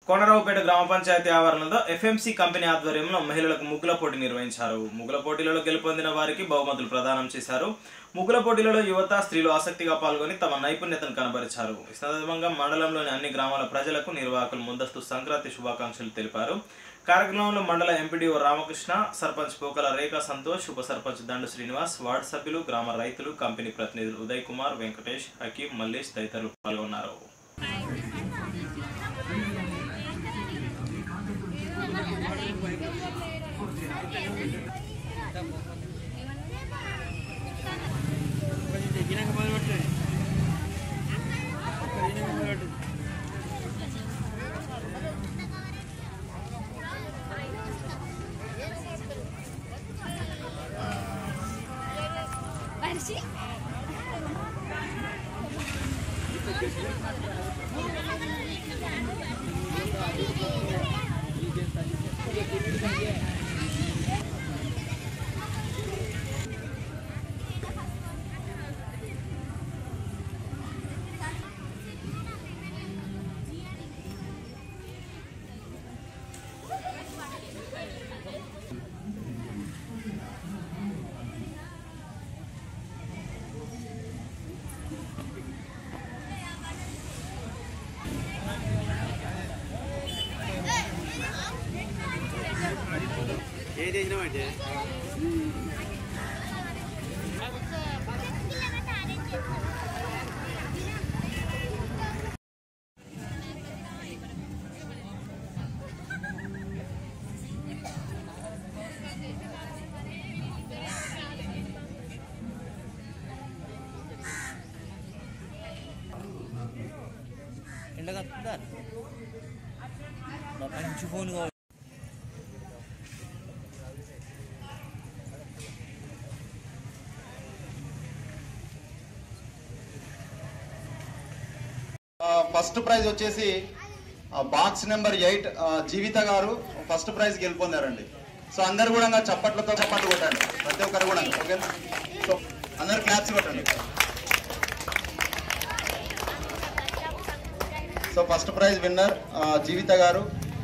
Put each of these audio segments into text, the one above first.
కోనరావుపేట గ్రామ పంచాయతీ ఆవరణలో FMC company ఆధ్వర్యంలో మహిళలకు ముగ్గుల పోటీ నిర్వహించారు ముగ్గుల పోటీలలో గెలుపొందిన వారికి బహుమతులు ప్రదానం చేశారు ముగ్గుల పోటీలలో యువత స్త్రీలు ఆసక్తిగా పాల్గొని తమ నైపుణ్యతను కనబరిచారు ఈ సందర్భంగా మండలంలోని అన్ని గ్రామాల ప్రజలకు నిర్వాహకులు ముందస్తు సంక్రాంతి శుభాకాంక్షలు తెలిపారు కార్యక్రమంలో మండల ఎంపీడీఓ రామకృష్ణ సర్పంచ్ పోకల రేఖా సంతోష్ ఉప సర్పంచ్ దండు శ్రీనివాస్ వార్డు సభ్యులు గ్రామ రైతులు కంపెనీ ప్రతినిధులు ఉదయ్ కుమార్ వెంకటేష్ హకీం మల్లేష్ తదితరులు పాల్గొన్నారు ఏం చేసినామంటే ఎండ కప్పుతుందా మంచి ఫోన్ కావాలి ఫస్ట్ ప్రైజ్ వచ్చేసి బాక్స్ నెంబర్ ఎయిట్ జీవిత గారు ఫస్ట్ ప్రైజ్ గెలుపొందారండి సో అందరు కూడా చప్పట్లతో చప్పట్లు కొట్టండి ప్రతి ఒక్కరు కూడా ఓకేనా సో అందరు క్లాప్స్ కొట్టండి so first prize winner Jeevitha గారు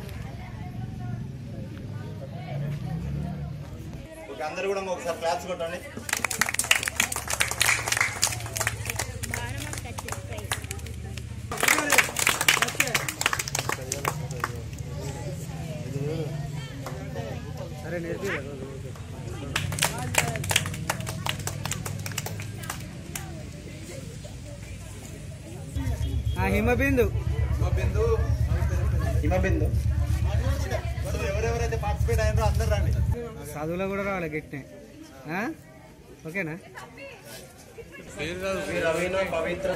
ఓకే అందరు కూడా ఒకసారి క్లాప్స్ కొట్టండి సరే నేర్పి హిమబిందు హిమబిందు సో ఎవరెవరైతే పార్టిసిపేట్ అయినారో అందరు రండి చదువులో కూడా రావాలి గట్టినే ఆ? ఓకేనా రవీన పవిత్ర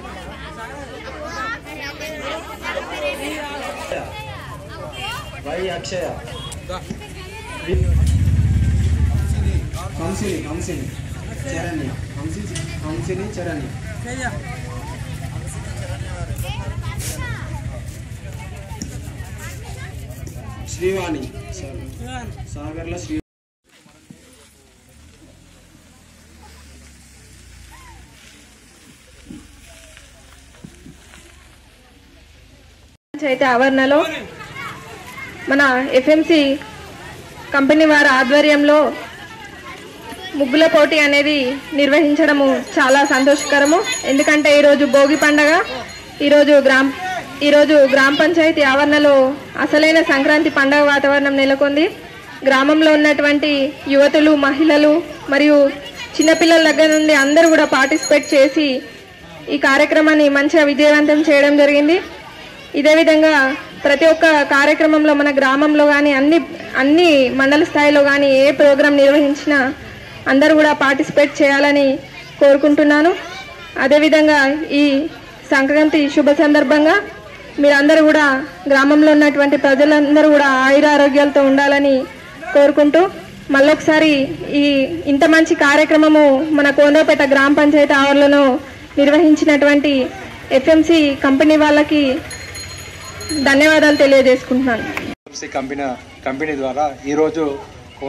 వై అక్షయ హంసిని హంసిని చరణ్య హంసి హంసిని చరణ్య శ్రీవాణి సాగర్ల శ్రీ పంచాయతీ ఆవరణలో మన ఎఫ్ఎంసి కంపెనీ వారి ఆధ్వర్యంలో ముగ్గుల పోటీ అనేది నిర్వహించడము చాలా సంతోషకరము ఎందుకంటే ఈరోజు భోగి పండగ ఈరోజు గ్రామ ఈరోజు గ్రామ పంచాయతీ ఆవరణలో అసలైన సంక్రాంతి పండగ వాతావరణం నెలకొంది గ్రామంలో ఉన్నటువంటి యువతులు మహిళలు మరియు చిన్నపిల్లల దగ్గర నుండి అందరూ కూడా పార్టిసిపేట్ చేసి ఈ కార్యక్రమాన్ని మంచిగా విజయవంతం చేయడం జరిగింది ఇదే విధంగా ప్రతి ఒక్క కార్యక్రమంలో మన గ్రామంలో కానీ అన్ని అన్ని మండల స్థాయిలో కానీ ఏ ప్రోగ్రాం నిర్వహించినా అందరూ కూడా పార్టిసిపేట్ చేయాలని కోరుకుంటున్నాను అదేవిధంగా ఈ సంక్రాంతి శుభ సందర్భంగా మీరందరూ కూడా గ్రామంలో ఉన్నటువంటి ప్రజలందరూ కూడా ఆయుర ఆరోగ్యాలతో ఉండాలని కోరుకుంటూ మళ్ళొకసారి ఈ ఇంత మంచి కార్యక్రమము మన కోనరాపేట గ్రామ పంచాయతీ ఆవరణలో నిర్వహించినటువంటి ఎఫ్ఎంసి కంపెనీ వాళ్ళకి ధన్యవాదాలు తెలియజేసుకుంటున్నాను ఎఫ్సి కంపెనీ కంపెనీ ద్వారా ఈరోజు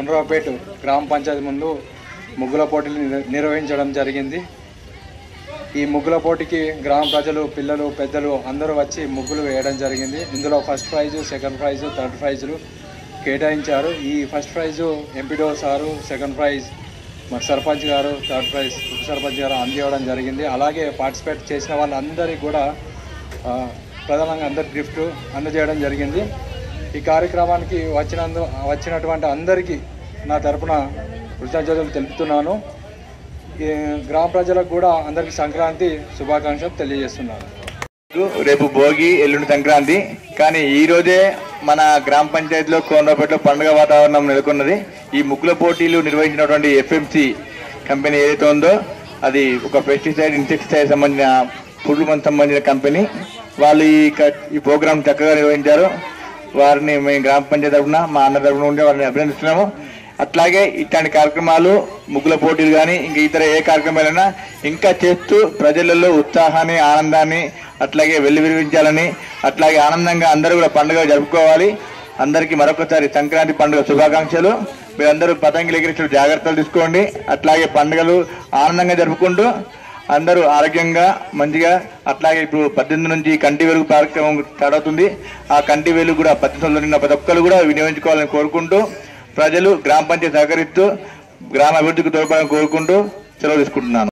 కోనరావుపేట గ్రామ పంచాయతీ ముందు ముగ్గుల పోటీలు నిర్- నిర్వహించడం జరిగింది ఈ ముగ్గుల పోటీకి గ్రామ ప్రజలు పిల్లలు పెద్దలు అందరూ వచ్చి ముగ్గులు వేయడం జరిగింది ఇందులో first prize second prize third ప్రైజులు కేటాయించారు ఈ first prize MPDO sir second prize మరి సర్పంచ్ గారు థర్డ్ ప్రైజ్ ఉప సర్పంచ్ గారు అందివ్వడం జరిగింది అలాగే పార్టిసిపేట్ చేసిన వాళ్ళందరికీ కూడా ఆ, ప్రధానంగా అందరికి గిఫ్ట్ అందజేయడం జరిగింది ఈ కార్యక్రమానికి వచ్చినందు వచ్చినటువంటి అందరికీ నా తరపున కృతజ్ఞతలు తెలుపుతున్నాను ఈ గ్రామ ప్రజలకు కూడా అందరికీ సంక్రాంతి శుభాకాంక్షలు తెలియజేస్తున్నాను రేపు భోగి ఎల్లుండి సంక్రాంతి కానీ ఈ రోజే మన గ్రామ పంచాయతీలో కోనరాపేటలో పండుగ వాతావరణం నెలకొన్నది ఈ ముగ్గుల పోటీలు నిర్వహించినటువంటి ఎఫ్ఎంసి కంపెనీ ఏదైతే ఉందో అది ఒక పెస్టిసైడ్ ఇన్సెక్టిసైడ్ సంబంధించిన పురుగు మందు సంబంధించిన కంపెనీ వాళ్ళు ఈ క- ఈ ప్రోగ్రామ్ చక్కగా నిర్వహించారు వారిని మేము గ్రామ పంచాయతీ తరఫున మా అన్న తరఫున ఉండే వారిని అభినందిస్తున్నాము అట్లాగే ఇట్లాంటి కార్యక్రమాలు ముగ్గుల పోటీలు కానీ ఇంకా ఇతర ఏ కార్యక్రమాలైనా ఇంకా చేస్తూ ప్రజలలో ఉత్సాహాన్ని ఆనందాన్ని అట్లాగే వెల్లివిరివించాలని అట్లాగే ఆనందంగా అందరూ కూడా పండుగ జరుపుకోవాలి అందరికీ మరొకసారి సంక్రాంతి పండుగ శుభాకాంక్షలు మీరందరూ పతంగులు ఎగిరించడం జాగ్రత్తలు తీసుకోండి అట్లాగే పండుగలు ఆనందంగా జరుపుకుంటూ అందరూ ఆరోగ్యంగా మంచిగా అట్లాగే ఇప్పుడు పద్దెనిమిది నుంచి కంటి వెలుగు కార్యక్రమం స్టార్ట్ అవుతుంది ఆ కంటి వెలుగు కూడా పద్దెనిమిది ఉన్న ప్రతి ఒక్కరు కూడా వినియోగించుకోవాలని కోరుకుంటూ ప్రజలు గ్రామ పంచాయతీ సహకరిస్తూ గ్రామ అభివృద్ధికి తోడ్పడాలని కోరుకుంటూ సెలవు తీసుకుంటున్నాను